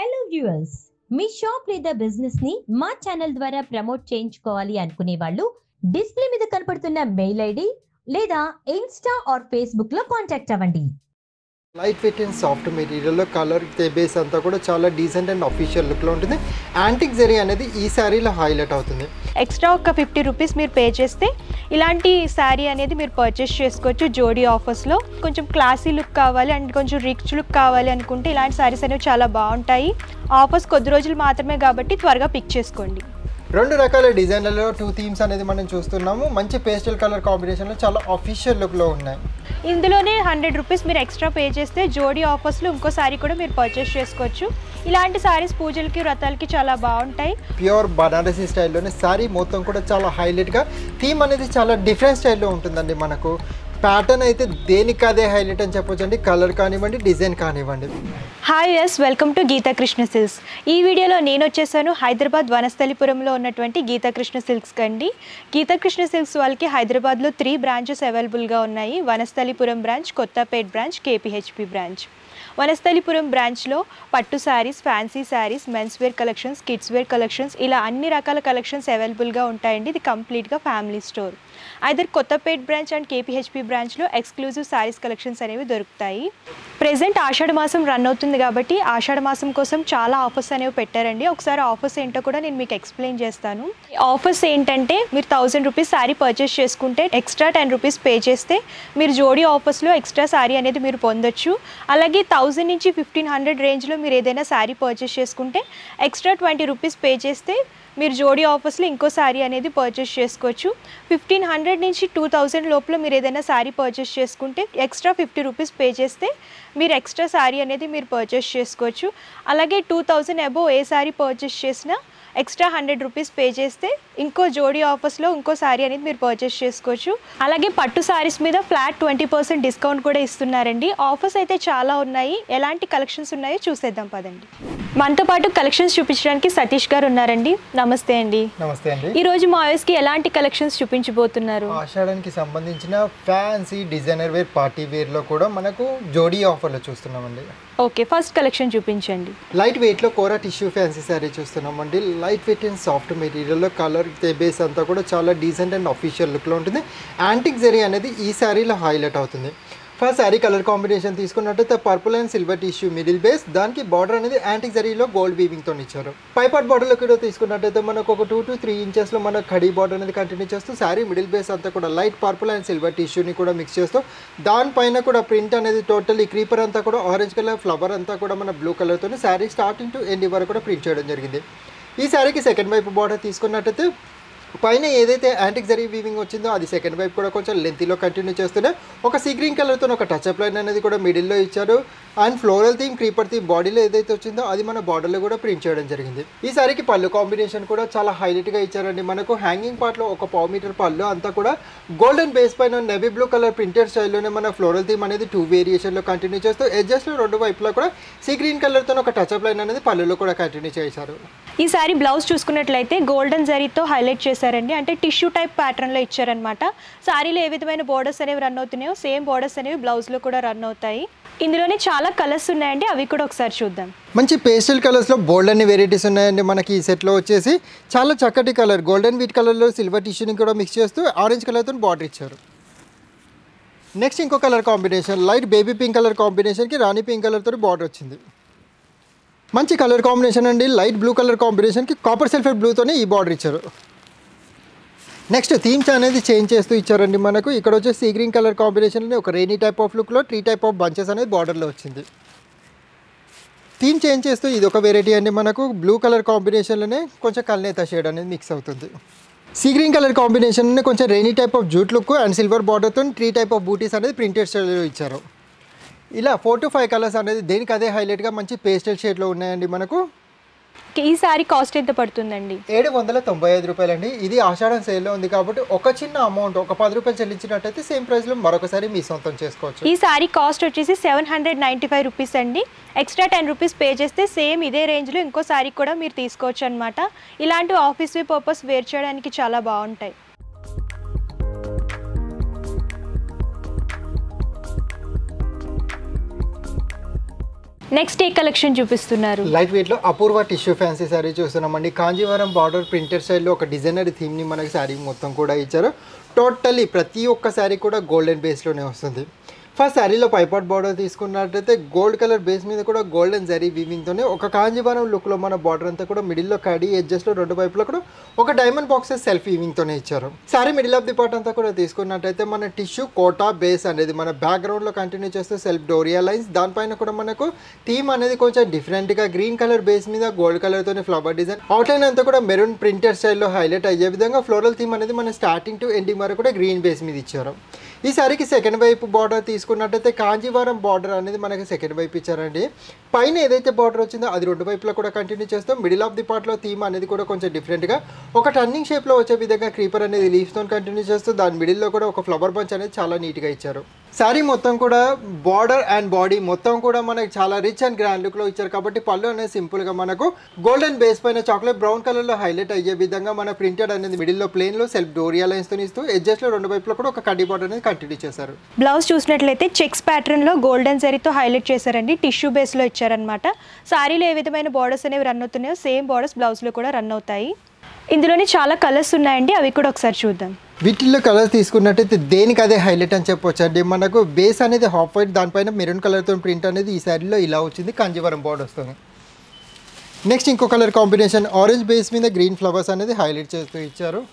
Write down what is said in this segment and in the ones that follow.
hello viewers మీ shop లేదా business ని మా ఛానల్ ద్వారా ప్రమోట్ చేయించుకోవాలి అనుకునే వాళ్ళు డిస్ప్లే మీద కనపడుతున్న మెయిల్ ఐడి లేదా ఇన్స్టా ఆర్ ఫేస్బుక్ లో కాంటాక్ట్ అవ్వండి లైట్ వెయిట్ అండ్ సాఫ్ట్ మెటీరియల్లో కలర్ బేస్ అంతా కూడా చాలా డీసెంట్ అండ్ అఫీషియల్ లుక్లో ఉంటుంది యాంటిక్ జరీ అనేది ఈ శారీలో హైలైట్ అవుతుంది ఎక్స్ట్రా ఒక ఫిఫ్టీ రూపీస్ మీరు పే చేస్తే ఇలాంటి శారీ అనేది మీరు పర్చేస్ చేసుకోవచ్చు జోడీ ఆఫర్స్లో కొంచెం క్లాసీ లుక్ కావాలి అండ్ కొంచెం రిచ్ లుక్ కావాలి అనుకుంటే ఇలాంటి శారీస్ అనేవి చాలా బాగుంటాయి ఆఫర్స్ కొద్ది రోజులు మాత్రమే కాబట్టి త్వరగా పిక్ చేసుకోండి రెండు రకాల డిజైన్లలో టూ థీమ్స్ అనేది మనం చూస్తున్నాము మంచి పేస్టల్ కలర్ కాంబినేషన్లో చాలా అఫీషియల్ లుక్లో ఉన్నాయి ఇందులోనే హండ్రెడ్ రూపీస్ మీరు ఎక్స్ట్రా పే చేస్తే జోడీ ఆఫర్స్లో ఇంకో శారీ కూడా మీరు పర్చేస్ చేసుకోవచ్చు ఇలాంటి శారీస్ పూజలకి వ్రతాలకి చాలా బాగుంటాయి ప్యూర్ బనారసీ స్టైల్లోనే శారీ మొత్తం కూడా చాలా హైలైట్గా థీమ్ అనేది చాలా డిఫరెంట్ స్టైల్లో ఉంటుందండి మనకు ప్యాటర్న్ అయితే దేనికి అదే హైలైట్ అని చెప్పొచ్చు అండి కలర్ కానివ్వండి డిజైన్ కానివ్వండి హాయ్ ఎస్ welcome to Geetha Krishna Silks ఈ వీడియోలో నేను వచ్చేసాను హైదరాబాద్ వనస్థలిపురంలో ఉన్నటువంటి గీతా కృష్ణ సిల్క్స్ కండి గీతా కృష్ణ సిల్క్స్ వాళ్ళకి హైదరాబాద్లో త్రీ బ్రాంచెస్ అవైలబుల్గా ఉన్నాయి Vanasthalipuram branch Kothapet branch KPHB branch Vanasthalipuram బ్రాంచ్లో పట్టు sarees fancy sarees men's wear collections kids wear collections ఇలా అన్ని రకాల కలెక్షన్స్ అవైలబుల్గా ఉంటాయండి ఇది కంప్లీట్గా family store either Kothapet branch and KPHB బ్రాంచ్లో ఎక్స్క్లూజివ్ శారీస్ కలెక్షన్స్ అనేవి దొరుకుతాయి ప్రెజెంట్ ఆషాఢ మాసం రన్ అవుతుంది కాబట్టి ఆషాఢ మాసం కోసం చాలా ఆఫర్స్ అనేవి పెట్టారండి ఒకసారి ఆఫర్స్ ఏంటో కూడా నేను మీకు ఎక్స్ప్లెయిన్ చేస్తాను ఆఫర్స్ ఏంటంటే మీరు థౌజండ్ రూపీస్ శారీ పర్చేస్ చేసుకుంటే ఎక్స్ట్రా టెన్ రూపీస్ పే చేస్తే మీరు జోడీ ఆఫర్స్లో ఎక్స్ట్రా శారీ అనేది మీరు పొందొచ్చు అలాగే థౌజండ్ నుంచి ఫిఫ్టీన్ హండ్రెడ్ రేంజ్లో మీరు ఏదైనా శారీ పర్చేస్ చేసుకుంటే ఎక్స్ట్రా ట్వంటీ రూపీస్ పే చేస్తే మీరు జోడీ ఆఫర్స్లో ఇంకో శారీ అనేది పర్చేస్ చేసుకోవచ్చు ఫిఫ్టీన్ హండ్రెడ్ నుంచి టూ థౌజండ్ లోపల మీరు ఏదైనా శారీ పర్చేస్ చేసుకుంటే ఎక్స్ట్రా ఫిఫ్టీ రూపీస్ పే చేస్తే మీరు ఎక్స్ట్రా శారీ అనేది మీరు పర్చేస్ చేసుకోవచ్చు అలాగే టూ థౌజండ్ అబోవ్ ఏ శారీ పర్చేస్ చేసినా ఎక్స్ట్రా హండ్రెడ్ రూపీస్ పే చేస్తే ఇంకో జోడీ ఆఫర్స్లో ఇంకో శారీ అనేది మీరు పర్చేస్ చేసుకోవచ్చు అలాగే పట్టు శారీస్ మీద ఫ్లాట్ ట్వంటీ పర్సెంట్ డిస్కౌంట్ కూడా ఇస్తున్నారండి ఆఫర్స్ అయితే చాలా ఉన్నాయి ఎలాంటి కలెక్షన్స్ ఉన్నాయో చూసేద్దాం పదండి మనతో పాటు కలెక్షన్స్ చూపించడానికి సతీష్ గారు ఉన్నారండి నమస్తే అండి నమస్తే అండి ఈ రోజు మా కి ఎలాంటి కలెక్షన్స్ చూపించబోతున్నారు ఆషాఢానికి సంబంధించిన ఫ్యాన్సీ డిజైనర్ వేర్ పార్టీ వేర్లో కూడా మనకు జోడీ ఆఫర్లో చూస్తున్నామండి ఓకే ఫస్ట్ కలెక్షన్ చూపించండి లైట్ వెయిట్లో కోరా టిష్యూ ఫ్యాన్సీ శారీ చూస్తున్నామండి లైట్ వెయిట్ అండ్ సాఫ్ట్ మెటీరియల్లో కలర్ బేస్ అంతా కూడా చాలా డీసెంట్ అండ్ అఫీషియల్ లుక్లో ఉంటుంది యాంటిక్ జరీ అనేది ఈ శారీలో హైలైట్ అవుతుంది ఫస్ట్ శారీ కలర్ కాంబినేషన్ తీసుకున్నట్టయితే purple and silver tissue middle base దానికి బార్డర్ అనేది యాంటిక్ జరీలో గోల్డ్ వీవింగ్తో ఇచ్చారు పైపాట్ బార్డర్లో కూడా తీసుకున్నట్టయితే మనకు ఒక టూ టు త్రీ ఇంచెస్లో మన కడీ బార్డర్ అనేది కంటిన్యూ చేస్తూ శారీ మిడిల్ బేస్ అంతా కూడా లైట్ పర్పుల్ అండ్ సిల్వర్ టిష్యూని కూడా మిక్స్ చేస్తూ దానిపైన కూడా ప్రింట్ అనేది టోటల్ ఈ క్రీపర్ అంతా కూడా ఆరెంజ్ కలర్ ఫ్లవర్ అంతా కూడా మన బ్లూ కలర్తో శారీ స్టార్టింగ్ టు ఎండ్ వరకు కూడా ప్రింట్ చేయడం జరిగింది ఈ శారీకి సెకండ్ వైపు బార్డర్ తీసుకున్నట్టయితే పైన ఏదైతే యాంటిక్ జరీ వీవింగ్ వచ్చిందో అది సెకండ్ వైపు కూడా కొంచెం లెంతీలో కంటిన్యూ చేస్తూనే ఒక సీ గ్రీన్ కలర్తో ఒక టచ్అప్ లైన్ అనేది కూడా మిడిల్లో ఇచ్చారు and floral theme creeper theme బాడీలో ఏదైతే వచ్చిందో అది మన బార్డర్లో కూడా ప్రింట్ చేయడం జరిగింది ఈ సారీకి పళ్ళు కాంబినేషన్ కూడా చాలా హైలైట్గా ఇచ్చారండి మనకు హ్యాంగింగ్ పార్ట్లో ఒక పావు మీటర్ పళ్ళు అంతా కూడా గోల్డెన్ బేస్ పైన నెవీ బ్లూ కలర్ ప్రింటెడ్ స్టైల్లోనే మన ఫ్లోరల్ థీమ్ అనేది టూ వేరియేషన్లో కంటిన్యూ చేస్తూ ఎడ్జస్ట్లో రెండు వైపులా కూడా సీ గ్రీన్ కలర్తో ఒక టచ్అప్ లైన్ అనేది పళ్ళులో కూడా కంటిన్యూ చేశారు ఈ సారీ బ్లౌజ్ చూసుకున్నట్లయితే గోల్డెన్ జరీతో హైలైట్ చేశారండి అంటే టిష్యూ టైప్ ప్యాటర్న్లో ఇచ్చారనమాట సారీలో ఏ విధమైన బోర్డర్స్ అనేవి రన్ అవుతున్నాయో సేమ్ బోర్డర్స్ అనేవి బ్లౌజ్లో కూడా రన్ అవుతాయి ఇందులోనే చాలా కలర్స్ ఉన్నాయండి అవి కూడా ఒకసారి చూద్దాం మంచి పేస్టల్ కలర్స్లో బోల్డ్ అన్ని వెరైటీస్ ఉన్నాయండి మనకి ఈ సెట్లో వచ్చేసి చాలా చక్కటి కలర్ గోల్డెన్ వీట్ కలర్లో సిల్వర్ టిష్యూని కూడా మిక్స్ చేస్తూ ఆరెంజ్ కలర్తో బార్డర్ ఇచ్చారు నెక్స్ట్ ఇంకో colour combination light baby pink colour కాంబినేషన్కి రాణి పింక్ కలర్తో బార్డర్ వచ్చింది మంచి కలర్ కాంబినేషన్ అండి లైట్ బ్లూ కలర్ కాంబినేషన్కి కాపర్ సల్ఫేట్ బ్లూతోనే ఈ బార్డర్ ఇచ్చారు నెక్స్ట్ థీమ్స్ అనేది చేంజ్ చేస్తూ ఇచ్చారండి మనకు ఇక్కడ వచ్చే సీ గ్రీన్ కలర్ కాంబినేషన్లో ఒక రెయినీ టైప్ ఆఫ్ లుక్లో త్రీ టైప్ ఆఫ్ బంచెస్ అనేది బార్డర్లో వచ్చింది థీమ్ చేంజ్ చేస్తూ ఇది ఒక వెరైటీ అండి మనకు బ్లూ కలర్ కాంబినేషన్లోనే కొంచెం కల్నేత షేడ్ అనేది మిక్స్ అవుతుంది సీ గ్రీన్ కలర్ కాంబినేషన్ కొంచెం rainy type of jute look and silver బార్డర్తో త్రీ టైప్ ఆఫ్ బూటీస్ అనేది ప్రింటెడ్ స్టైల్లో ఇచ్చారు ఇలా ఫోర్ టు ఫైవ్ కలర్స్ అనేది దేనికి అదే హైలైట్గా మంచి పేస్టల్ షేడ్లో ఉన్నాయండి మనకు ఈ సారీ కాస్ట్ ఎంత పడుతుందండి ఏడు వందల తొంభై ఐదు రూపాయలండి ఇది ఆషాఢం సేల్లో ఉంది కాబట్టి ఒక చిన్న అమౌంట్ ఒక పది రూపాయలు చెల్లించినట్టయితే సేమ్ ప్రైస్లో మరొకసారి మీ సొంతం చేసుకోవచ్చు ఈ సారీ కాస్ట్ వచ్చేసి seven hundred ninety five rupees అండి ఎక్స్ట్రా టెన్ రూపీస్ పే చేస్తే సేమ్ ఇదే రేంజ్లో ఇంకో సారీ కూడా మీరు తీసుకోవచ్చు అనమాట ఇలాంటి ఆఫీస్ వే పర్పస్ వేర్ చేయడానికి చాలా బాగుంటాయి నెక్స్ట్ ఏ కలెక్షన్ చూపిస్తున్నారు లైట్ వెయిట్లో అపూర్వ టిష్యూ ఫ్యాన్సీ శారీ చూస్తున్నామండి కాంజీవరం బార్డర్ ప్రింటెడ్ స్టైల్లో ఒక డిజైనర్ థీమ్ని మనకి శారీ మొత్తం కూడా ఇచ్చారు టోటల్లీ ప్రతి ఒక్క శారీ కూడా గోల్డెన్ బేస్లోనే వస్తుంది ఫస్ట్ శారీలో పైపాట్ బార్డర్ తీసుకున్నట్టయితే గోల్డ్ కలర్ బేస్ మీద కూడా గోల్డెన్ జరీ వీవింగ్తోనే ఒక కాంజీవరం లుక్లో మన బార్డర్ అంతా కూడా మిడిల్లో కడి ఎడ్జస్ట్లో రెండు వైపులో కూడా ఒక డైమండ్ బాక్సెస్ సెల్ఫ్ వీవింగ్తోనే ఇచ్చారు saree middle of the part అంతా కూడా తీసుకున్నట్టయితే మన టిష్యూ కోటా బేస్ అనేది మన బ్యాక్గ్రౌండ్లో కంటిన్యూ చేస్తూ సెల్ఫ్ డోరియా లైన్స్ దానిపైన కూడా మనకు థీమ్ అనేది కొంచెం డిఫరెంట్గా గ్రీన్ కలర్ బేస్ మీద గోల్డ్ కలర్తోనే ఫ్లవర్ డిజైన్ అవుట్లైన్ అంతా కూడా మెరూన్ ప్రింటెడ్ స్టైల్లో హైలైట్ అయ్యే విధంగా ఫ్లోరల్ థీమ్ అనేది మన స్టార్టింగ్ టు ఎండింగ్ వరకు కూడా గ్రీన్ బేస్ మీద ఇచ్చారు ఈ సారికి సెకండ్ వైపు బార్డర్ తీసుకున్నట్టయితే కాంజీవరం బార్డర్ అనేది మనకి సెకండ్ వైపు ఇచ్చారండి పైన ఏదైతే బార్డర్ వచ్చిందో అది రెండు వైపులో కూడా కంటిన్యూ చేస్తాం మిడిల్ ఆఫ్ ది పార్ట్లో థీమ్ అనేది కూడా కొంచెం డిఫరెంట్గా ఒక టర్నింగ్ షేప్లో వచ్చే విధంగా క్రీపర్ అనేది లీవ్స్తో కంటిన్యూ చేస్తూ దాని మిడిల్లో కూడా ఒక ఫ్లవర్ బంచ్ అనేది చాలా నీట్గా ఇచ్చారు శారీ మొత్తం కూడా బార్డర్ అండ్ బాడీ మొత్తం కూడా మనకి చాలా రిచ్ అండ్ గ్రాండ్ లుక్లో ఇచ్చారు కాబట్టి పళ్ళు అనేది సింపుల్గా మనకు గోల్డెన్ బేస్ పైన చాక్లెట్ బ్రౌన్ కలర్లో హైలైట్ అయ్యే విధంగా మన ప్రింటెడ్ అనేది మిడిల్లో ప్లేన్లో సెల్ఫ్ డోరియా లైన్స్తో ఇస్తూ ఎడ్జస్ట్లో రెండు వైపులో కూడా ఒక కడ్డీ బార్డర్ అనేది కంటిన్యూ చేశారు బ్లౌజ్ చూసినట్లయితే చెక్స్ ప్యాటర్న్లో గోల్డెన్ జరీతో హైలైట్ చేశారండి టిష్యూ బేస్లో ఇచ్చారనమాట సారీలో ఏ విధమైన బార్డర్స్ అనేవి రన్ అవుతున్నాయో సేమ్ బార్డర్స్ బ్లౌజ్లో కూడా రన్ అవుతాయి ఇందులోనే చాలా కలర్స్ ఉన్నాయండి అవి కూడా ఒకసారి చూద్దాం వీటిల్లో కలర్స్ తీసుకున్నట్టయితే దేనికి అదే హైలైట్ అని చెప్పొచ్చు అండి మనకు బేస్ అనేది హాఫ్ వైట్ దానిపైన మెరూన్ కలర్తో ప్రింట్ అనేది ఈ శారీలో ఇలా వచ్చింది కంజీవరం బోర్డ్ వస్తుంది నెక్స్ట్ ఇంకో కలర్ కాంబినేషన్ ఆరెంజ్ బేస్ మీద గ్రీన్ ఫ్లవర్స్ అనేది హైలైట్ చేస్తూ ఇచ్చారు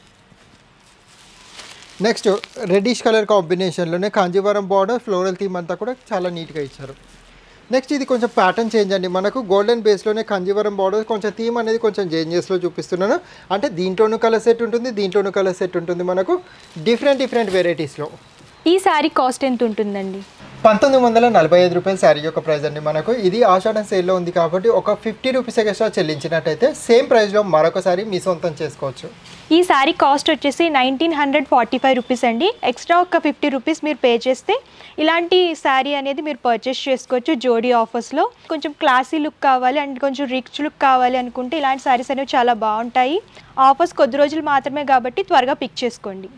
నెక్స్ట్ రెడ్డిష్ కలర్ కాంబినేషన్లోనే కాంజీవరం బార్డర్ ఫ్లోరల్ థీమ్ అంతా కూడా చాలా నీట్గా ఇచ్చారు నెక్స్ట్ ఇది కొంచెం ప్యాటర్న్ చేంజ్ అండి మనకు గోల్డెన్ బేస్లోనే కంజీవరం బార్డర్ కొంచెం థీమ్ అనేది కొంచెం చేంజెస్లో చూపిస్తున్నాను అంటే దీంట్లోనూ కలర్ సెట్ ఉంటుంది దీంట్లోనూ కలర్ సెట్ ఉంటుంది మనకు డిఫరెంట్ డిఫరెంట్ వెరైటీస్లో ఈ శారీ కాస్ట్ ఎంత ఉంటుందండి పంతొమ్మిది వందల నలభై ఐదు రూపాయల శారీ యొక్క ప్రైస్ అండి మనకు ఇది ఆషాఢం సేల్లో ఉంది కాబట్టి ఒక ఫిఫ్టీ రూపీస్ ఎక్స్ట్రా చెల్లించినట్టయితే సేమ్ ప్రైస్లో మరొకసారి మీ సొంతం చేసుకోవచ్చు ఈ శారీ కాస్ట్ వచ్చేసి nineteen hundred forty five rupees అండి ఎక్స్ట్రా ఒక ఫిఫ్టీ రూపీస్ మీరు పే చేస్తే ఇలాంటి శారీ అనేది మీరు పర్చేస్ చేసుకోవచ్చు జోడీ ఆఫర్స్లో కొంచెం క్లాసీ లుక్ కావాలి అండ్ కొంచెం రిచ్ లుక్ కావాలి అనుకుంటే ఇలాంటి శారీస్ అనేవి చాలా బాగుంటాయి ఆఫర్స్ కొద్ది రోజులు మాత్రమే కాబట్టి త్వరగా పిక్ చేసుకోండి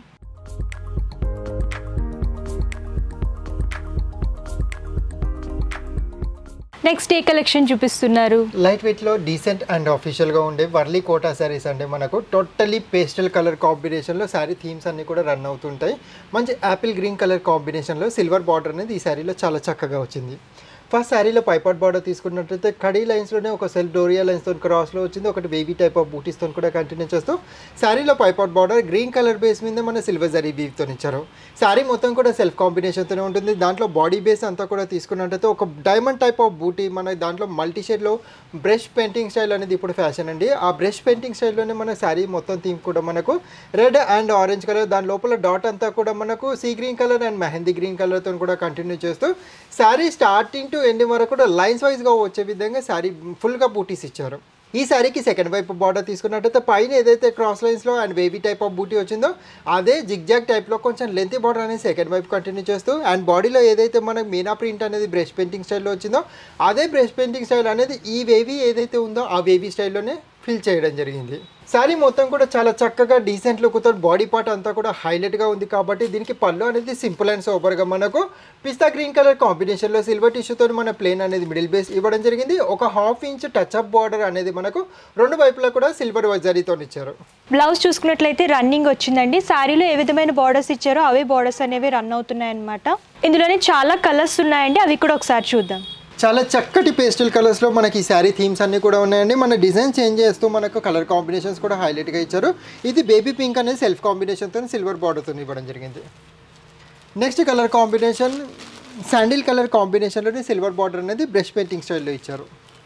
నెక్స్ట్ ఏ కలెక్షన్ చూపిస్తున్నారు లైట్ వెయిట్లో డీసెంట్ అండ్ ఆఫీషియల్గా ఉండే వర్లీ కోటా శారీస్ అంటే మనకు టోటల్లీ పేస్టల్ కలర్ కాంబినేషన్లో శారీ థీమ్స్ అన్నీ కూడా రన్ అవుతుంటాయి మంచి యాపిల్ గ్రీన్ కలర్ కాంబినేషన్లో సిల్వర్ బార్డర్ అనేది ఈ శారీలో చాలా చక్కగా వచ్చింది ఫస్ట్ శారీలో పైపాట్ బార్డర్ తీసుకున్నట్లయితే కడీ లైన్స్లోనే ఒక సెల్ఫ్ డోరియా లైన్స్తో క్రాస్లో వచ్చింది ఒకటి వేవీ టైప్ ఆఫ్ బూటీస్తో కూడా కంటిన్యూ చేస్తూ శారీలో పైపాట్ బార్డర్ గ్రీన్ కలర్ బేస్ మీద మన సిల్వర్ జరీ వీవ్తో ఇచ్చారు శారీ మొత్తం కూడా సెల్ఫ్ కాంబినేషన్తోనే ఉంటుంది దాంట్లో బాడీ బేస్ అంతా కూడా తీసుకున్నట్టయితే ఒక డైమండ్ టైప్ ఆఫ్ బూటీ మన దాంట్లో మల్టీ షేడ్లో బ్రష్ పెయింటింగ్ స్టైల్ అనేది ఇప్పుడు ఫ్యాషన్ అండి ఆ బ్రష్ పెయింటింగ్ స్టైల్లోనే మన శారీ మొత్తం థీమ్ కూడా మనకు రెడ్ అండ్ ఆరెంజ్ కలర్ దాని లోపల డాట్ అంతా కూడా మనకు sea green colour and mehndi green కలర్తో కూడా కంటిన్యూ చేస్తూ శారీ స్టార్టింగ్ టు ఎండింగ్ వరకు కూడా లైన్స్ వైజ్గా వచ్చే విధంగా శారీ ఫుల్గా బూటీస్ ఇచ్చారు ఈ శారీకి సెకండ్ వైపు బార్డర్ తీసుకున్నట్టయితే పైన ఏదైతే క్రాస్ లైన్స్లో and baby type of buti వచ్చిందో అదే జిగ్జాగ్ టైప్లో కొంచెం లెంతీ బార్డర్ అనేది సెకండ్ వైపు కంటిన్యూ చేస్తూ అండ్ బాడీలో ఏదైతే మనకు మీనా ప్రింట్ అనేది బ్రష్ పెయింటింగ్ స్టైల్లో వచ్చిందో అదే బ్రష్ పెయింటింగ్ స్టైల్ అనేది ఈ వేవీ ఏదైతే ఉందో ఆ వేవీ స్టైల్లోనే ఫిల్ చేయడం జరిగింది శారీ మొత్తం కూడా చాలా చక్కగా డీసెంట్ లుక్తో బాడీ పార్ట్ అంతా కూడా హైలైట్గా ఉంది కాబట్టి దీనికి పళ్ళు అనేది సింపుల్ అండ్ సూపర్గా మనకు పిస్తా గ్రీన్ కలర్ కాంబినేషన్లో సిల్వర్ టిష్యూతో మన ప్లేన్ అనేది మిడిల్ బేస్ ఇవ్వడం జరిగింది ఒక half inch touch up border అనేది మనకు రెండు వైపులా కూడా సిల్వర్ జరీతో ఇచ్చారు బ్లౌజ్ చూసుకున్నట్లయితే రన్నింగ్ వచ్చిందండి శారీలో ఏ విధమైన బార్డర్స్ ఇచ్చారో అవే బార్డర్స్ అనేవి రన్ అవుతున్నాయి అనమాట ఇందులోనే చాలా కలర్స్ ఉన్నాయండి అవి కూడా ఒకసారి చూద్దాం చాలా చక్కటి పేస్టల్ కలర్స్లో మనకి ఈ శారీ థీమ్స్ అన్నీ కూడా ఉన్నాయండి మన డిజైన్ చేంజ్ చేస్తూ మనకు కలర్ కాంబినేషన్స్ కూడా హైలైట్గా ఇచ్చారు ఇది బేబీ పింక్ అనేది సెల్ఫ్ కాంబినేషన్తో సిల్వర్ బార్డర్తో ఇవ్వడం జరిగింది next colour combination sandal colour కాంబినేషన్లోనే సిల్వర్ బార్డర్ అనేది బ్రష్ పెయింటింగ్ స్టైల్లో ఇచ్చారు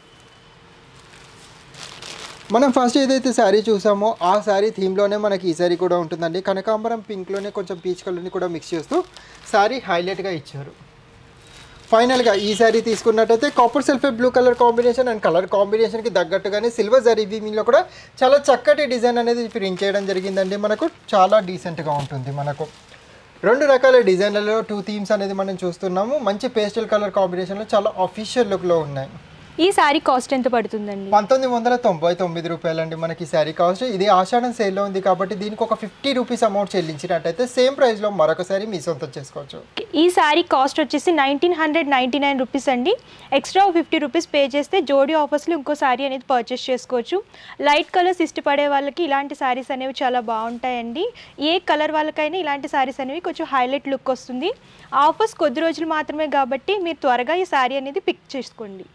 మనం ఫస్ట్ ఏదైతే శారీ చూసామో ఆ శారీ థీమ్లోనే మనకి ఈ శారీ కూడా ఉంటుందండి కనకాంబరం పింక్లోనే కొంచెం పీచ్ కలర్ని కూడా మిక్స్ చేస్తూ శారీ హైలైట్గా ఇచ్చారు ఫైనల్గా ఈ శారీ తీసుకున్నట్టయితే copper sulphate blue colour combination and colour కాంబినేషన్కి తగ్గట్టుగానే సిల్వర్ జరీ వీవింగ్లో కూడా చాలా చక్కటి డిజైన్ అనేది ప్రింట్ చేయడం జరిగిందండి మనకు చాలా డీసెంట్గా ఉంటుంది మనకు రెండు రకాల డిజైన్లలో టూ థీమ్స్ అనేది మనం చూస్తున్నాము మంచి పేస్టల్ కలర్ కాంబినేషన్లో చాలా అఫీషియల్ లుక్లో ఉన్నాయి ఈ శారీ కాస్ట్ ఎంత పడుతుందండి పంతొమ్మిది వందల తొంభై తొమ్మిది రూపాయలండి మనకి శారీ కాస్ట్ ఇది ఆషాఢం సేల్లో ఉంది కాబట్టి దీనికి ఒక ఫిఫ్టీ రూపీస్ అమౌంట్ చెల్లించినట్టయితే సేమ్ ప్రైస్లో మరొక శారీ మీ సొంతం చేసుకోవచ్చు ఈ శారీ కాస్ట్ వచ్చేసి nineteen hundred ninety nine rupees అండి ఎక్స్ట్రా ఫిఫ్టీ రూపీస్ పే చేస్తే జోడీ ఆఫర్స్లో ఇంకో శారీ అనేది పర్చేస్ చేసుకోవచ్చు లైట్ కలర్స్ ఇష్టపడే వాళ్ళకి ఇలాంటి శారీస్ అనేవి చాలా బాగుంటాయండి ఏ కలర్ వాళ్ళకైనా ఇలాంటి శారీస్ అనేవి కొంచెం హైలైట్ లుక్ వస్తుంది ఆఫర్స్ కొద్ది రోజులు మాత్రమే కాబట్టి మీరు త్వరగా ఈ శారీ అనేది పిక్ చేసుకోండి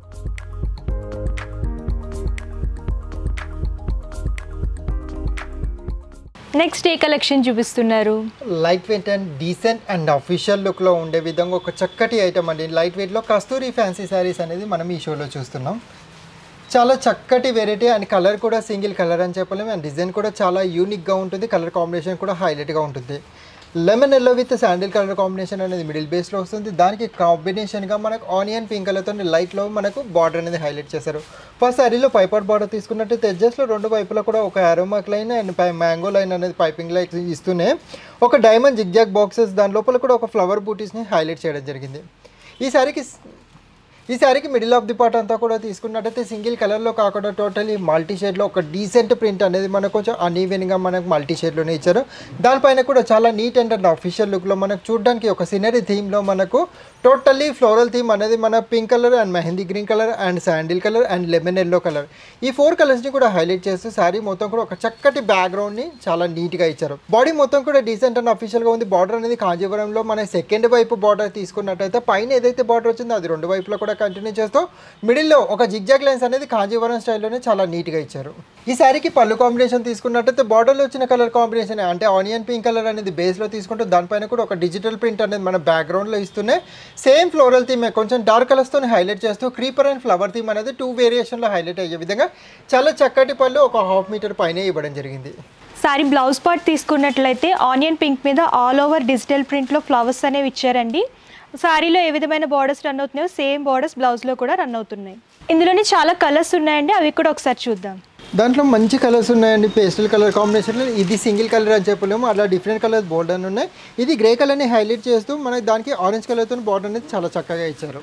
నెక్స్ట్ ఏ కలెక్షన్ చూపిస్తున్నారు light weight and decent and official లుక్లో ఉండే విధంగా ఒక చక్కటి ఐటమ్ అండి లైట్ వెయిట్లో కస్తూరి ఫ్యాన్సీ శారీస్ అనేది మనం ఈ షోలో చూస్తున్నాం చాలా చక్కటి వెరైటీ అండ్ కలర్ కూడా సింగిల్ కలర్ అని చెప్పలేము అండ్ డిజైన్ కూడా చాలా యూనిక్గా ఉంటుంది కలర్ కాంబినేషన్ కూడా హైలైట్గా ఉంటుంది lemon yellow with sandal colour combination అనేది మిడిల్ బేస్లో వస్తుంది దానికి కాంబినేషన్గా మనకు ఆనియన్ పింక్ కలర్తో లైట్లో మనకు బార్డర్ అనేది హైలైట్ చేశారు ఫస్ట్ శారీలో పైపర్ బార్డర్ తీసుకున్నట్టయితే ఎడ్జస్ట్లో రెండు వైపులా కూడా ఒక అరోమాక్ లైన్ అండ్ పై మ్యాంగో లైన్ అనేది పైపింగ్ లైన్ ఇస్తూనే ఒక డైమండ్ జిగ్జాగ్ బాక్సెస్ దాని లోపల కూడా ఒక ఫ్లవర్ బూటీస్ని హైలైట్ చేయడం జరిగింది ఈ శారీకి ఈ శారీకి మిడిల్ ఆఫ్ ది పార్ట్ అంతా కూడా తీసుకున్నట్టయితే సింగిల్ కలర్లో కాకుండా టోటలీ మల్టీ షేడ్లో ఒక డీసెంట్ ప్రింట్ అనేది మనకు కొంచెం అన్ఈవెన్గా మనకు మల్టీ షేడ్లోనే ఇచ్చారు దానిపైన కూడా చాలా నీట్ అండ్ అండ్ అఫీషియల్ లుక్లో మనకు చూడడానికి ఒక సినరీ థీమ్లో మనకు టోటల్లీ ఫ్లోరల్ థీమ్ అనేది మన pink colour and mehndi green colour and sandal colour and lemon yellow colour ఈ ఫోర్ కలర్స్ని కూడా హైలైట్ చేస్తూ శారీ మొత్తం కూడా ఒక చక్కటి బ్యాక్గ్రౌండ్ని చాలా నీట్గా ఇచ్చారు బాడీ మొత్తం కూడా డీసెంట్ అండ్ అఫీషియల్గా ఉంది బార్డర్ అనేది కాంజీవరంలో మన సెకండ్ వైపు బార్డర్ తీసుకున్నట్టయితే పైన ఏదైతే బార్డర్ వచ్చిందో అది రెండు వైపులో కూడా కంటిన్యూ చేస్తూ మిడిల్లో ఒక జిగ్జాగ్ లైన్స్ అనేది కాంజీవరం స్టైల్లోనే చాలా నీట్గా ఇచ్చారు ఈ శారీకి పళ్ళు కాంబినేషన్ తీసుకున్నట్టయితే బార్డర్లో వచ్చిన కలర్ కాంబినేషన్ అంటే ఆనియన్ పింక్ కలర్ అనేది బేస్లో తీసుకుంటూ దానిపైన కూడా ఒక డిజిటల్ ప్రింట్ అనేది మన బ్యాక్గ్రౌండ్లో ఇస్తూనే సేమ్ ఫ్లోరల్ థీమ్ కొంచెం డార్క్ కలర్స్తో హైలైట్ చేస్తూ క్రీపర్ అండ్ ఫ్లవర్ థీమ్ అనేది టూ వేరియేషన్లో హైలైట్ అయ్యే విధంగా చాలా చక్కటి పళ్ళు ఒక హాఫ్ మీటర్ పైనే ఇవ్వడం జరిగింది సారీ బ్లౌజ్ పార్ట్ తీసుకున్నట్లయితే ఆనియన్ పింక్ మీద ఆల్ ఓవర్ డిజిటల్ ప్రింట్లో ఫ్లవర్స్ అనేవి ఇచ్చారండి సారీలో ఏ విధమైన బార్డర్స్ రన్ అవుతున్నాయో సేమ్ బార్డర్స్ బ్లౌజ్లో కూడా రన్ అవుతున్నాయి ఇందులోనే చాలా కలర్స్ ఉన్నాయండి అవి కూడా ఒకసారి చూద్దాం దాంట్లో మంచి కలర్స్ ఉన్నాయండి పేస్టల్ కలర్ కాంబినేషన్లో ఇది సింగిల్ కలర్ అని చెప్పలేము అలా డిఫరెంట్ కలర్స్ బోర్డర్ అని ఉన్నాయి ఇది గ్రే కలర్ని హైలైట్ చేస్తూ మనకి దానికి ఆరెంజ్ కలర్తో బార్డర్ అనేది చాలా చక్కగా ఇచ్చారు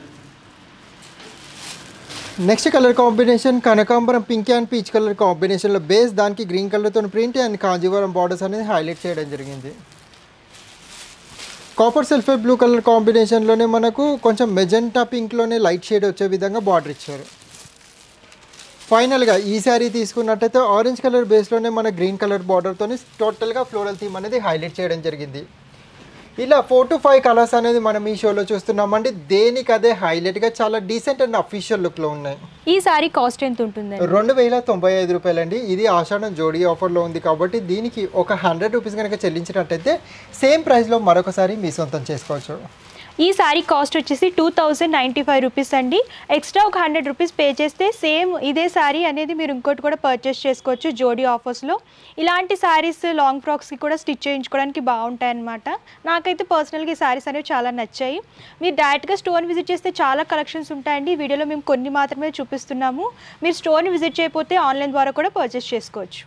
నెక్స్ట్ కలర్ కాంబినేషన్ కనకాంబరం పింక్ అండ్ పీచ్ కలర్ కాంబినేషన్లో బేస్ దానికి గ్రీన్ కలర్తో ప్రింట్ అండ్ కాంజీవరం బార్డర్స్ అనేది హైలైట్ చేయడం జరిగింది కాపర్ సల్ఫేట్ బ్లూ కలర్ కాంబినేషన్లోనే మనకు కొంచెం మెజెంటా పింక్లోనే లైట్ షేడ్ వచ్చే విధంగా బార్డర్ ఇచ్చారు ఫైనల్గా ఈ శారీ తీసుకున్నట్టయితే ఆరెంజ్ కలర్ బేస్లోనే మన గ్రీన్ కలర్ బార్డర్తో టోటల్గా ఫ్లోరల్ థీమ్ అనేది హైలైట్ చేయడం జరిగింది ఇలా ఫోర్ టు ఫైవ్ కలర్స్ అనేది మనం ఈ షోలో చూస్తున్నామండి దేనికి అదే హైలైట్గా చాలా డీసెంట్ అండ్ అఫీషియల్ లుక్లో ఉన్నాయి ఈ సారీ కాస్ట్ ఎంత ఉంటుందండి రెండు వేల తొంభై ఐదు రూపాయలండి ఇది ఆషాఢం జోడీ ఆఫర్లో ఉంది కాబట్టి దీనికి ఒక హండ్రెడ్ రూపీస్ కనుక చెల్లించినట్టయితే సేమ్ ప్రైస్లో మరొకసారి మీ సొంతం చేసుకోవచ్చు ఈ సారీ కాస్ట్ వచ్చేసి two thousand ninety five rupees అండి ఎక్స్ట్రా ఒక హండ్రెడ్ రూపీస్ పే చేస్తే సేమ్ ఇదే సారీ అనేది మీరు ఇంకోటి కూడా పర్చేస్ చేసుకోవచ్చు జోడీ ఆఫర్స్లో ఇలాంటి శారీస్ లాంగ్ ఫ్రాక్స్కి కూడా స్టిచ్ చేయించుకోవడానికి బాగుంటాయి అన్నమాట నాకైతే పర్సనల్గా ఈ శారీస్ అనేవి చాలా నచ్చాయి మీరు డైరెక్ట్గా స్టోర్ విజిట్ చేస్తే చాలా కలెక్షన్స్ ఉంటాయండి ఈ వీడియోలో మేము కొన్ని మాత్రమే చూపిస్తున్నాము మీరు స్టోర్ని విజిట్ చేయకపోతే ఆన్లైన్ ద్వారా కూడా పర్చేస్ చేసుకోవచ్చు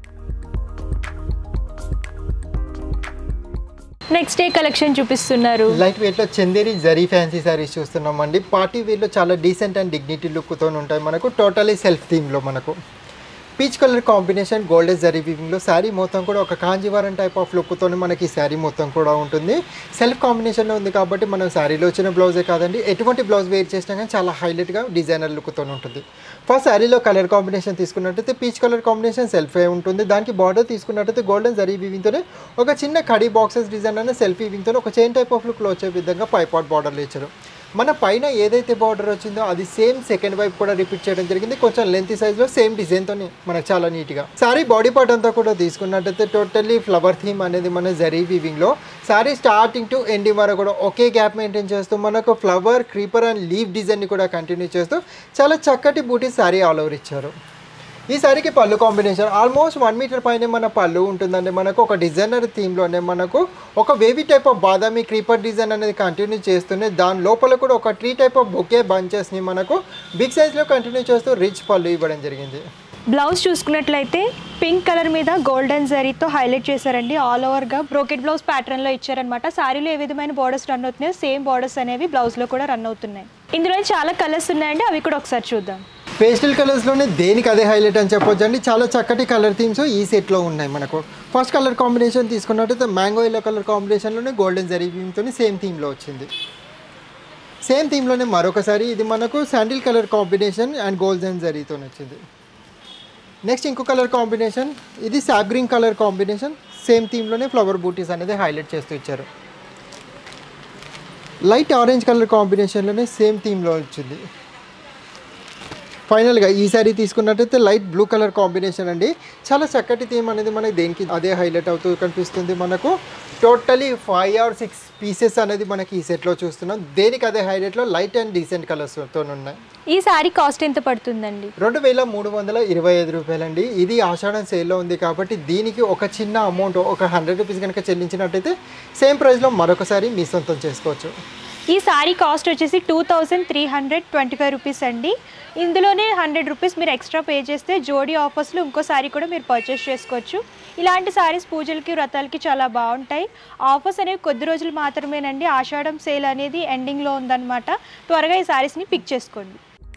నెక్స్ట్ ఏ కలెక్షన్ చూపిస్తున్నారు లైట్ వెయిట్లో చందేరి జరీ ఫ్యాన్సీ శారీస్ చూస్తున్నామండి పార్టీ వేర్లో చాలా డీసెంట్ అండ్ డిగ్నిటీ లుక్తో ఉంటాయి మనకు టోటలీ సెల్ఫ్ థీమ్లో మనకు peach colour combination golden zari వీవింగ్లో శారీ మొత్తం కూడా ఒక కాంజీవరం టైప్ ఆఫ్ లుక్తో మనకి శారీ మొత్తం కూడా ఉంటుంది సెల్ఫ్ కాంబినేషన్లో ఉంది కాబట్టి మనం శారీలో వచ్చిన బ్లౌజే కాదండి ఎటువంటి బ్లౌజ్ వేర్ చేసినా కానీ చాలా హైలైట్గా డిజైనర్ లుక్తో ఉంటుంది ఫస్ట్ శారీలో కలర్ కాంబినేషన్ తీసుకున్నట్టయితే పీచ్ కలర్ కాంబినేషన్ సెల్ఫే ఉంటుంది దానికి బార్డర్ తీసుకున్నట్టయితే గోల్డెన్ జరీ వీవింగ్తోనే ఒక చిన్న కడీ బాక్సెస్ డిజైన్ అనే సెల్ఫ్ వీవింగ్తో ఒక చైన్ టైప్ ఆఫ్ లుక్లో వచ్చే విధంగా పైపాట్ బార్డర్లు ఇచ్చారు మన పైన ఏదైతే బార్డర్ వచ్చిందో అది సేమ్ సెకండ్ వైపు కూడా రిపీట్ చేయడం జరిగింది కొంచెం లెంత్ సైజ్లో సేమ్ డిజైన్తో మనకు చాలా నీట్గా సారీ బాడీ పార్ట్ అంతా కూడా తీసుకున్నట్టయితే టోటల్లీ ఫ్లవర్ థీమ్ అనేది మన జరీ వీవింగ్లో సారీ స్టార్టింగ్ టు ఎండింగ్ వరకు కూడా ఒకే గ్యాప్ మెయింటైన్ చేస్తూ మనకు ఫ్లవర్ క్రీపర్ అండ్ లీవ్ డిజైన్ని కూడా కంటిన్యూ చేస్తూ చాలా చక్కటి బూటీ సారీ ఆల్ ఓవర్ ఇచ్చారు ఈ సారీకి పళ్ళు కాంబినేషన్ ఆల్మోస్ట్ వన్ మీటర్ పైన మన పళ్ళు ఉంటుందండి మనకు ఒక డిజైనర్ థీమ్లోనే మనకు ఒక వేవీ టైప్ ఆఫ్ బాదామి క్రీపర్ డిజైన్ అనేది కంటిన్యూ చేస్తూనే దాని లోపల కూడా ఒక ట్రీ టైప్ ఆఫ్ బొకే బంచెస్ని మనకు బిగ్ సైజ్లో కంటిన్యూ చేస్తూ రిచ్ పళ్ళు ఇవ్వడం జరిగింది బ్లౌజ్ చూసుకున్నట్లయితే పింక్ కలర్ మీద గోల్డెన్ జరీతో హైలైట్ చేశారండి ఆల్ ఓవర్గా బ్రోకెట్ బ్లౌజ్ ప్యాటర్న్లో ఇచ్చారనమాట శారీలో ఏ విధమైన బార్డర్స్ రన్ అవుతున్నాయో సేమ్ బార్డర్స్ అనేవి బ్లౌజ్లో కూడా రన్ అవుతున్నాయి ఇందులో చాలా కలర్స్ ఉన్నాయండి అవి కూడా ఒకసారి చూద్దాం పేస్టల్ కలర్స్లోనే దేనికి అదే హైలైట్ అని చెప్పొచ్చు అండి చాలా చక్కటి కలర్ థీమ్స్ ఈ సెట్లో ఉన్నాయి మనకు ఫస్ట్ కలర్ కాంబినేషన్ తీసుకున్నట్టయితే మ్యాంగో ఎల్లో కలర్ కాంబినేషన్లోనే గోల్డెన్ జరీ తో సేమ్ థీమ్లో వచ్చింది సేమ్ థీమ్లోనే మరొకసారి ఇది మనకు sandal colour combination and golden జరీతో వచ్చింది నెక్స్ట్ ఇంకో కలర్ కాంబినేషన్ ఇది sap green colour combination same థీమ్లోనే ఫ్లవర్ బూటీస్ అనేది హైలైట్ చేస్తూ ఇచ్చారు లైట్ ఆరెంజ్ కలర్ కాంబినేషన్లోనే సేమ్ థీమ్లో వచ్చింది ఫైనల్గా ఈ సారీ తీసుకున్నట్టయితే లైట్ బ్లూ కలర్ కాంబినేషన్ అండి చాలా చక్కటి థీమ్ అనేది మనకి దేనికి అదే హైలైట్ అవుతూ కనిపిస్తుంది మనకు totally five or six pieces అనేది మనకి ఈ సెట్లో చూస్తున్నాం దేనికి అదే హైలైట్లో లైట్ అండ్ డీసెంట్ కలర్స్తో ఉన్నాయి ఈ శారీ కాస్ట్ ఎంత పడుతుందండి రెండు వేల మూడు వందల ఇరవై ఐదు రూపాయలండి ఇది ఆషాఢం సేల్లో ఉంది కాబట్టి దీనికి ఒక చిన్న అమౌంట్ ఒక హండ్రెడ్ రూపీస్ కనుక చెల్లించినట్టయితే సేమ్ ప్రైస్లో మరొకసారి మీ సొంతం చేసుకోవచ్చు ఈ శారీ కాస్ట్ వచ్చేసి two thousand three hundred twenty five rupees అండి ఇందులోనే హండ్రెడ్ రూపీస్ మీరు ఎక్స్ట్రా పే చేస్తే జోడీ ఆఫర్స్లో ఇంకో శారీ కూడా మీరు పర్చేస్ చేసుకోవచ్చు ఇలాంటి శారీస్ పూజలకి వ్రతాలకి చాలా బాగుంటాయి ఆఫర్స్ అనేవి కొద్ది రోజులు మాత్రమేనండి ఆషాఢం సేల్ అనేది ఎండింగ్లో ఉందన్నమాట త్వరగా ఈ శారీస్ని పిక్ చేసుకోండి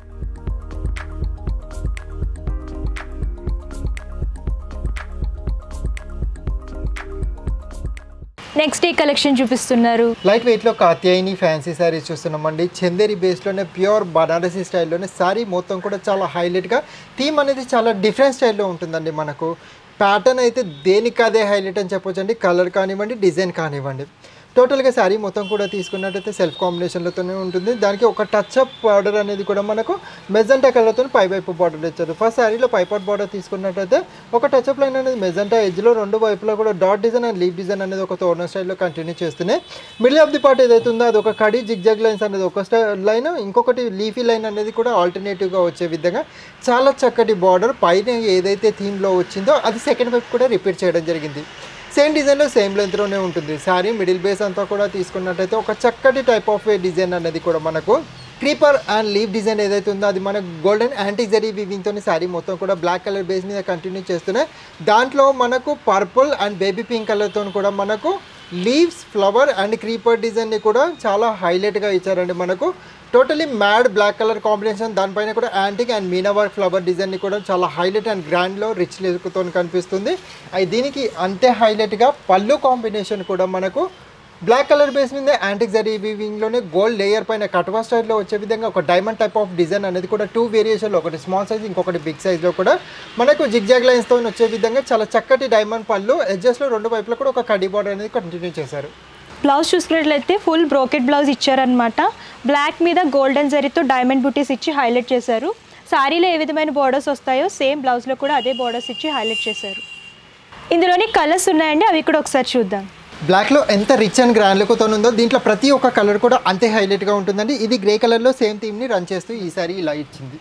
నెక్స్ట్ ఈ కలెక్షన్ చూపిస్తున్నారు లైట్ వెయిట్లో కాత్యాయిని ఫ్యాన్సీ శారీస్ చూస్తున్నామండి చందేరి బేస్లోనే ప్యూర్ బనారసీ స్టైల్లోనే శారీ మొత్తం కూడా చాలా హైలైట్గా థీమ్ అనేది చాలా డిఫరెంట్ స్టైల్లో ఉంటుందండి మనకు ప్యాటర్న్ అయితే దేనికి అదే హైలైట్ అని చెప్పొచ్చు అండి కలర్ కానివ్వండి డిజైన్ కానివ్వండి టోటల్గా శారీ మొత్తం కూడా తీసుకున్నట్టయితే సెల్ఫ్ కాంబినేషన్లతోనే ఉంటుంది దానికి ఒక టచ్ అప్ బార్డర్ అనేది కూడా మనకు మెజెంటా కలర్తో పై వైపు బార్డర్ ఇచ్చారు ఫస్ట్ శారీలో పైపాట్ బార్డర్ తీసుకున్నట్టయితే ఒక టచ్ అప్ లైన్ అనేది మెజెంటా ఎడ్జ్లో రెండు వైపులా కూడా dot design and leaf design అనేది ఒక తోర్న స్టైల్లో కంటిన్యూ చేస్తూనే మిడిల్ ఆఫ్ ది పార్ట్ ఏదైతే ఉందో అది ఒక కడి జిగ్జాగ్ లైన్స్ అనేది ఒక స్టై లైన్ ఇంకొకటి లీఫీ లైన్ అనేది కూడా ఆల్టర్నేటివ్గా వచ్చే విధంగా చాలా చక్కటి బార్డర్ పైన ఏదైతే థీమ్లో వచ్చిందో అది సెకండ్ వైపు కూడా రిపీట్ చేయడం జరిగింది సేమ్ డిజైన్లో సేమ్ లెంత్లోనే ఉంటుంది శారీ మిడిల్ బేస్ అంతా కూడా తీసుకున్నట్టయితే ఒక చక్కటి టైప్ ఆఫ్ డిజైన్ అనేది కూడా మనకు క్రీపర్ అండ్ లీవ్ డిజైన్ ఏదైతే ఉందో అది మనకు గోల్డెన్ యాంటిక్ జరీ వీవింగ్తో శారీ మొత్తం కూడా బ్లాక్ కలర్ బేస్ మీద కంటిన్యూ చేస్తున్నాయి దాంట్లో మనకు పర్పుల్ అండ్ బేబీ పింక్ కలర్తో కూడా మనకు లీవ్స్ ఫ్లవర్ అండ్ క్రీపర్ డిజైన్ని కూడా చాలా హైలైట్గా ఇచ్చారండి మనకు totally mad black colour combination దానిపైన కూడా antique and meena work flower డిజైన్ని కూడా చాలా హైలైట్ అండ్ గ్రాండ్లో రిచ్ లుక్తో కనిపిస్తుంది అయి దీనికి అంతే హైలైట్గా పళ్ళు కాంబినేషన్ కూడా మనకు బ్లాక్ కలర్ బేస్ మీద యాంటిక్ జరీ వీవింగ్లోనే గోల్డ్ లేయర్ పైన కట్వా స్టైల్లో వచ్చే విధంగా ఒక డైమండ్ టైప్ ఆఫ్ డిజైన్ అనేది కూడా టూ వేరియేషన్లో ఒకటి స్మాల్ సైజ్ ఇంకొకటి బిగ్ సైజ్లో కూడా మనకు జిగ్జాగ్ లైన్స్తో వచ్చే విధంగా చాలా చక్కటి డైమండ్ పళ్ళు ఎడ్జస్ట్లో రెండు వైపులా కూడా ఒక కడి బార్డర్ అనేది కంటిన్యూ చేశారు బ్లౌజ్ చూసుకున్నట్లయితే ఫుల్ బ్రోకెట్ బ్లౌజ్ ఇచ్చారనమాట బ్లాక్ మీద గోల్డెన్ జరీతో డైమండ్ బుటీస్ ఇచ్చి హైలైట్ చేశారు శారీలో ఏ విధమైన బోర్డర్స్ వస్తాయో సేమ్ బ్లౌజ్లో కూడా అదే బోర్డర్స్ ఇచ్చి హైలైట్ చేశారు ఇందులోని కలర్స్ ఉన్నాయండి అవి కూడా ఒకసారి చూద్దాం బ్లాక్లో ఎంత రిచ్ అండ్ గ్రాండ్ లుక్తో ఉందో దీంట్లో ప్రతి ఒక్క కలర్ కూడా అంతే హైలైట్గా ఉంటుందండి ఇది గ్రే కలర్లో సేమ్ థీమ్ని రన్ చేస్తూ ఈసారి ఇలా ఇచ్చింది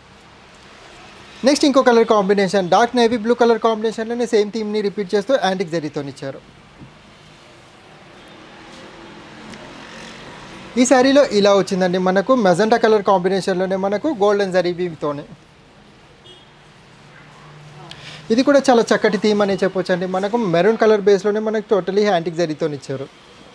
నెక్స్ట్ ఇంకో colour combination dark navy blue colour కాంబినేషన్లోనే సేమ్ థీమ్ని రిపీట్ చేస్తూ యాంటిక్ జరీతో ఇచ్చారు ఈ శారీలో ఇలా వచ్చిందండి మనకు మెజెంటా కలర్ కాంబినేషన్లోనే మనకు గోల్డెన్ జరీ వీవ్తోనే ఇది కూడా చాలా చక్కటి థీమ్ అని చెప్పొచ్చు అండి మనకు మెరూన్ కలర్ బేస్లోనే మనకు టోటలీ హ్యాంటిక్ జరీతో ఇచ్చారు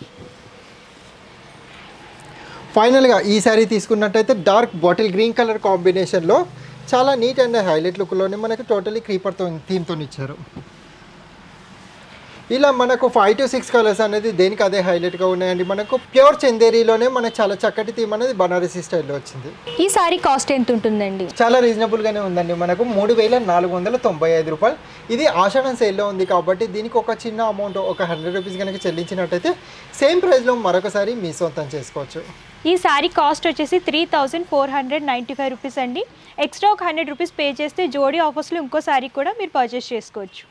ఫైనల్గా ఈ శారీ తీసుకున్నట్టయితే డార్క్ బాటిల్ గ్రీన్ కలర్ కాంబినేషన్లో చాలా నీట్ అండ్ హైలైట్ లుక్లోనే మనకు టోటలీ క్రీపర్తో థీమ్తో ఇచ్చారు ఇలా మనకు ఫైవ్ టు సిక్స్ కలర్స్ అనేది దేనికి అదే హైలైట్గా ఉన్నాయండి మనకు ప్యూర్ చందేరీలోనే మనకు చాలా చక్కటి థీమ్ అనేది బనారసీ స్టైల్లో వచ్చింది ఈ శారీ కాస్ట్ ఎంత ఉంటుందండి చాలా రీజనబుల్గానే ఉందండి మనకు మూడు వేల నాలుగు వందల తొంభై ఐదు రూపాయలు ఇది ఆషాఢం సేల్లో ఉంది కాబట్టి దీనికి ఒక చిన్న అమౌంట్ ఒక హండ్రెడ్ రూపీస్ కనుక చెల్లించినట్టయితే సేమ్ ప్రైస్లో మరొకసారి మీ సొంతం చేసుకోవచ్చు ఈ శారీ కాస్ట్ వచ్చేసి three thousand four hundred ninety five rupees అండి ఎక్స్ట్రా ఒక హండ్రెడ్ రూపీస్ పే చేస్తే జోడీ ఆఫర్స్లో ఇంకో శారీ కూడా మీరు పర్చేస్ చేసుకోవచ్చు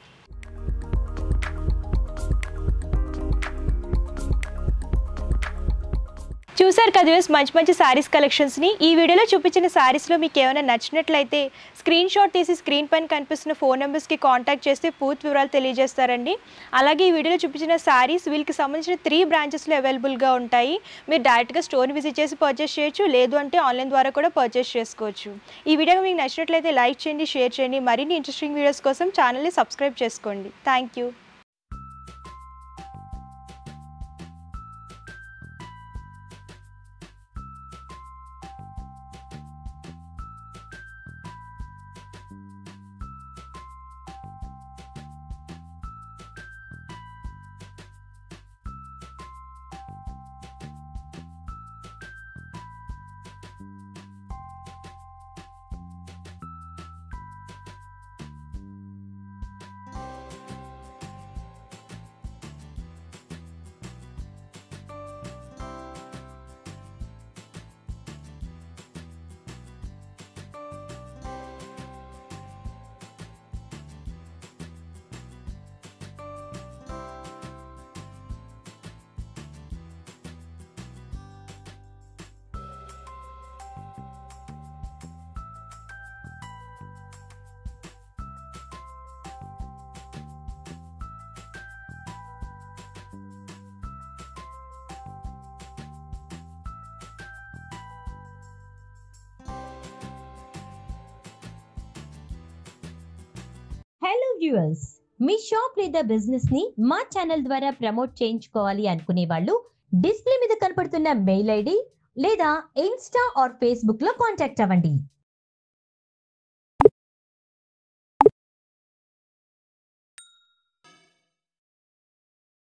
చూసారు కదా వ్యూస్ మంచి మంచి శారీస్ కలెక్షన్స్ని ఈ వీడియోలో చూపించిన శారీస్లో మీకు ఏమైనా నచ్చినట్లయితే స్క్రీన్ షాట్ తీసి స్క్రీన్ పైన కనిపిస్తున్న ఫోన్ నెంబర్స్కి కాంటాక్ట్ చేస్తే పూర్తి వివరాలు తెలియజేస్తారండి అలాగే ఈ వీడియోలో చూపించిన శారీస్ వీళ్ళకి సంబంధించిన త్రీ బ్రాంచెస్లో అవైలబుల్గా ఉంటాయి మీరు డైరెక్ట్గా స్టోర్ విజిట్ చేసి పర్చేస్ చేయొచ్చు లేదు అంటే ఆన్లైన్ ద్వారా కూడా పర్చేస్ చేసుకోవచ్చు ఈ వీడియో మీకు నచ్చినట్లయితే లైక్ చేయండి షేర్ చేయండి మరిన్ని ఇంట్రెస్టింగ్ వీడియోస్ కోసం ఛానల్ని సబ్స్క్రైబ్ చేసుకోండి థ్యాంక్ యూ హలో వ్యూవర్స్ మీ షాప్ లేదా బిజినెస్ ని మా ఛానల్ ద్వారా ప్రమోట్ చేయించుకోవాలి అనుకునే వాళ్ళు డిస్ప్లే మీద కనపడుతున్న మెయిల్ ఐడి లేదా ఇన్స్టా ఆర్ ఫేస్బుక్ లో కాంటాక్ట్ అవ్వండి